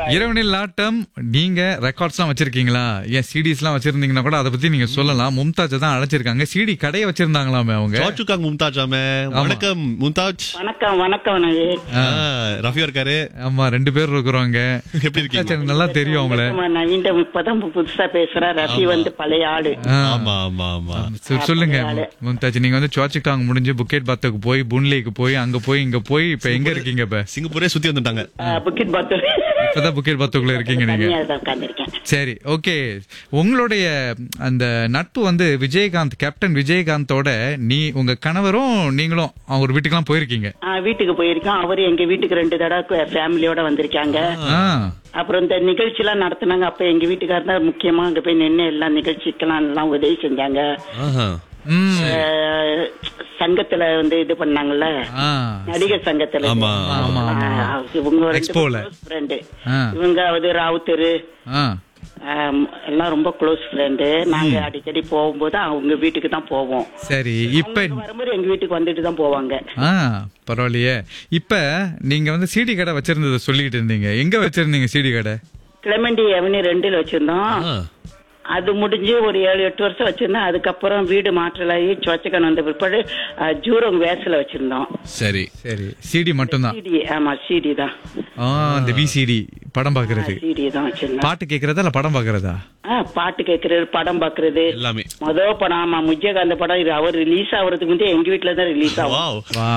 இரவனில் ஆட்டம் நீங்க ரெக்கார்ட்ஸ்லாம் வச்சிருக்கீங்களா ஏன் சிடிஸ்லாம் வச்சிருந்தீங்கன்னா கூட அதை பத்தி நீங்க சொல்லலாம் மும்தாஜ் தான் அழைச்சிருக்காங்க சிடி கடையை வச்சிருந்தாங்களாமே அவங்க சாச்சுக்காங் மும்தாஜாமே வணக்கம் மும்தாஜ் வணக்கம் வணக்கம் நவி. ஆ, ரஃபியா இருக்காரு ஆமா ரெண்டு பேர் இருக்கிறவங்க எப்படி இருக்கீங்க எனக்கு நல்லா தெரியும் அவங்கள ஆமா, நவீன் இப்பதான் புதுசா பேசுறேன் ரஃபி வந்து பழைய ஆளு ஆமா ஆமா ஆமா சொ- சொல்லுங்க மும்தாஜ் நீங்க வந்து சோச்சிக்காங் முடிஞ்சு புக்கெட் பாத்துக்கு போய் புன்லேக்கு போய் அங்க போய் இங்க போய் இப்ப எங்க இருக்கீங்க இப்ப சிங்கப்பூரே சுத்தி வந்துட்டாங்க ஆ, புக்கிட் பாத்து இப்பதான் புக்கெட் பாத்துக்குள்ள இருக்கீங்க நீங்க தனியா தான் உட்கார்ந்திருக்கேன் சரி ஓகே உங்களுடைய அந்த நட்பு வந்து விஜயகாந்த் கேப்டன் விஜயகாந்தோட நீ உங்க கணவரும் நீங்களும் அவர் வீட்டுக்கெல்லாம் போயிருக்கீங்க ஆ, வீட்டுக்கு போயிருக்கோம் அவரு எங்க வீட்டுக்கு ரெண்டு தடவை ஃபேமிலியோட வந்திருக்காங்க ஆ அப்புறம் இந்த நிகழ்ச்சி எல்லாம் நடத்துனாங்க அப்ப எங்க வீட்டுக்காரர் தான் முக்கியமா அங்க போய் நின்று எல்லா நிகழ்ச்சிக்கெல்லாம் எல்லாம் உதவி செஞ்சாங்க ஆஹா. ம் ஆ, சங்கத்துல வந்து இது பண்ணாங்கல்ல ஆ நடிகர் சங்கத்துல ஆமா, ஆமா, ஆமா. ஆ, இவங்க ரெண்டு Expo-ல. ஃப்ரெண்டு ஆ. இவங்க வந்து ராவுத்தரு ஆ ஆம், எல்லாம் ரொம்ப க்ளோஸ் ஃப்ரெண்டு நாங்க அடிக்கடி போகும்போது அவங்க வீட்டுக்கு தான் போவோம் சரி இப்ப அவங்க வரும்போது எங்க வீட்டுக்கு வந்துட்டு தான் போவாங்க ஆ பரவாயில்லையே இப்ப நீங்க வந்து சிடி கடை வச்சிருந்ததை சொல்லிட்டு இருந்தீங்க எங்க வச்சிருந்தீங்க சிடி கடை கிளமெண்டி அவனி ரெண்டுல வச்சிருந்தோம் ஆ. அது முடிஞ்சு ஒரு ஏழு எட்டு வருஷம் வச்சிருந்தோம் அதுக்கப்புறம் வீடு மாற்றலாகி சோச்சக்கன் வந்த பிற்பாடு அஹ், ஜூரோங் வேஸ்ல வச்சிருந்தோம் சரி சரி சிடி மட்டும்தான் சிடி ஆமா சிடி தான் ஆ அந்த விசிடி படம் பாக்குறது சிடி தான் வச்சிருந்தோம் பாட்டு கேக்குறதா இல்ல படம் பாக்குறதா ஆ, பாட்டு கேட்கறது படம் பாக்குறது எல்லாமே மொத படம் ஆமா முஜ்ஜகாந்த படம் இது அவர் ரிலீஸ் ஆகுறதுக்கு முந்தைய எங்க வீட்டுல தான் ரிலீஸ் ஆகும் வாவ் வா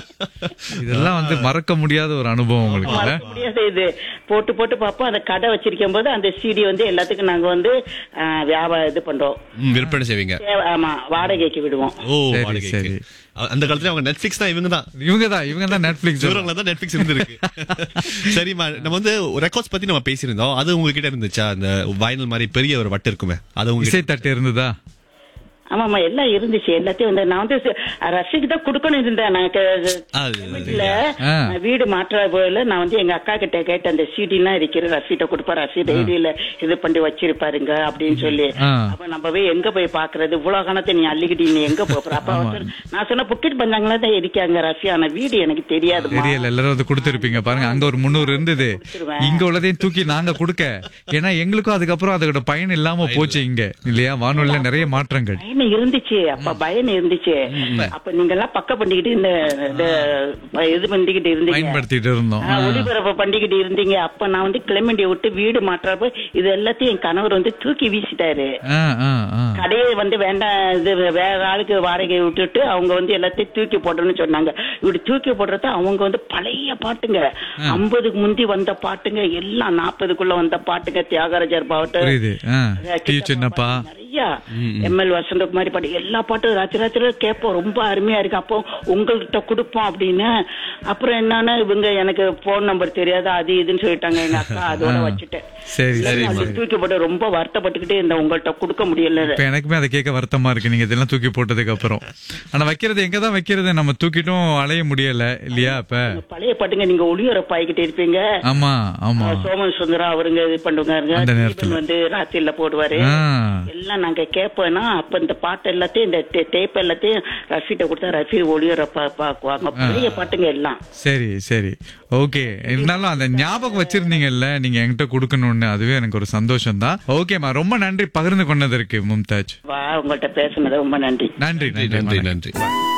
இதெல்லாம் வந்து மறக்க முடியாத ஒரு அனுபவம் உங்களுக்கு இல்ல மறக்க முடியாது இது போட்டு போட்டு பார்ப்போம் அந்த கடை வச்சிருக்கும் போது அந்த சிடி வந்து எல்லாத்துக்கும் நாங்க வந்து ஆ, வியாபாரம் இது பண்றோம் ம், விற்பனை செய்வீங்க தேவை- ஆமா வாடகைக்கு விடுவோம் ஓ சரி, வாடகைக்கு. சரி. அ- அந்த காலத்துல அவங்க நெட்ஃபிளிக்ஸ் தான் இவங்க தான் இவங்க தான் இவங்க தான் நெட்ஃபிளிக்ஸ் ஜூரங்ல தான் நெட்ஃபிளிக்ஸ் இருந்திருக்கு சரிம்மா நம்ம வந்து ரெக்கார்ட்ஸ் பத்தி நம்ம பேசியிருந்தோம் அது உங்ககிட்ட இருந்துச்சா அந்த வைனல் மாதிரி பெரிய ஒரு வட்டு இருக்குமே அது உங்க இசை தட்டு இருந்ததா ஆமாமா எல்லாம் இருந்துச்சு எல்லாத்தையும் வந்து நான் வந்து ச- ரசிக்கு தான் கொடுக்கணும் இருந்தேன் நான் க- அது இல்ல ஆ. நான் வீடு மாற்ற போயில நான் வந்து எங்க அக்கா கிட்ட கேட்டேன் அந்த சிடி எல்லாம் இருக்கிற ரசீட்ட கொடுப்பா ரசி டெய்லியில இது பண்ணி வச்சிருப்பாருங்க அப்படின்னு சொல்லி ஆ. அப்ப நம்ம போய் எங்க போய் பாக்குறது இவ்வளவு கணத்தை நீ அள்ளிக்கிட்டு நீ எங்க போற அப்ப அவன் சொன்னா- நான் சொன்ன புக்கிட் பந்தாங்களா தான் இருக்காங்க ரசி ஆனா வீடு எனக்கு தெரியாதுமா தெரியல எல்லாரும் வந்து கொடுத்துருப்பீங்க பாருங்க அங்க ஒரு முந்நூறு இருந்தது கொடுத்துருவேன். இங்க உள்ளதையும் தூக்கி நாங்க கொடுக்க ஏன்னா எங்களுக்கும் அதுக்கப்புறம் அதோட பயன் இல்லாம போச்சு இங்க இல்லையா வானொலியில நிறைய மாற்றங்கள் பயன் இருந்துச்சு அப்ப பயன் இருந்துச்சு அப்ப நீங்க எல்லாம் பக்க பண்ணிக்கிட்டு இந்த இந்த இது பண்ணிக்கிட்டு இருந்தீங்க பயன்படுத்திட்டு இருந்தோம் ஆ, ஒளிபரப்பு பண்ணிக்கிட்டு இருந்தீங்க அப்ப நான் வந்து கிளமெண்டிய விட்டு வீடு மாற்றப்ப இது எல்லாத்தையும் என் கணவர் வந்து தூக்கி வீசிட்டாரு ஆ, ஆ, ஆ. கடையை வந்து வேண்டாம் இது வேற ஆளுக்கு வாடகை விட்டுட்டு அவங்க வந்து எல்லாத்தையும் தூக்கி போடணும்னு சொன்னாங்க இப்படி தூக்கி போடுறது அவங்க வந்து பழைய பாட்டுங்க ஐம்பதுக்கு முந்தி வந்த பாட்டுங்க எல்லாம் நாற்பதுக்குள்ள வந்த பாட்டுங்க தியாகராஜர் பாட்டு புரியுது ஆ. டி சின்னப்பா நிறைய எம்எல் வசந்தகுமாரி பாட்டு எல்லா பாட்டும் ராத்திரி ராத்திரி கேட்போம் ரொம்ப அருமையா இருக்கு அப்போ உங்கள்கிட்ட கொடுப்போம் அப்படின்னு அப்புறம் என்னன்னா இவங்க எனக்கு போன் நம்பர் தெரியாது அது இதுன்னு சொல்லிட்டாங்க எங்க அக்கா அதோட வச்சுட்டேன் சரி சரி அது தூக்கி போட்டு ரொம்ப வருத்தப்பட்டுக்கிட்டே இந்த உங்கள்கிட்ட கொடுக்க முடியல இப்ப எனக்குமே அதை கேட்க வருத்தமா இருக்கு நீங்க இதெல்லாம் தூக்கி போட்டதுக்கு அப்புறம் ஆனா வைக்கிறது எங்க தான் வைக்கிறது நம்ம தூக்கிட்டும் அலைய முடியல இல்லையா இப்ப பழைய பாட்டுங்க நீங்க ஒளிபரப்பு ஆகிக்கிட்டு இருப்பீங்க ஆமா ஆமா சோமன் சுந்தரம் அவருங்க இது பண்ணுவாங்க அந்த நேரத்துல. தீபன் வந்து ராத்திரில போடுவாரு ஆ. எல்லாம் நாங்க கேட்போம்னா அப்ப இந்த பாட்டு எல்லாத்தையும் இந்த டேப் எல்லாத்தையும் ரஃபிட்ட கொடுத்தா ரஃபி ஒளிபரப்பா பாக்குவாங்க பழைய பாட்டுங்க எல்லாம் சரி சரி ஓகே இருந்தாலும் அந்த ஞாபகம் வச்சிருந்தீங்கல்ல நீங்க என்கிட்ட கொடுக்கணும்னு அதுவே எனக்கு ஒரு சந்தோஷம் தான் ஓகேமா ரொம்ப நன்றி பகிர்ந்து கொண்டதற்கு மும்தாஜ் வா உங்கள்கிட்ட பேசுனது ரொம்ப நன்றி நன்றி நன்றி நன்றி நன்றி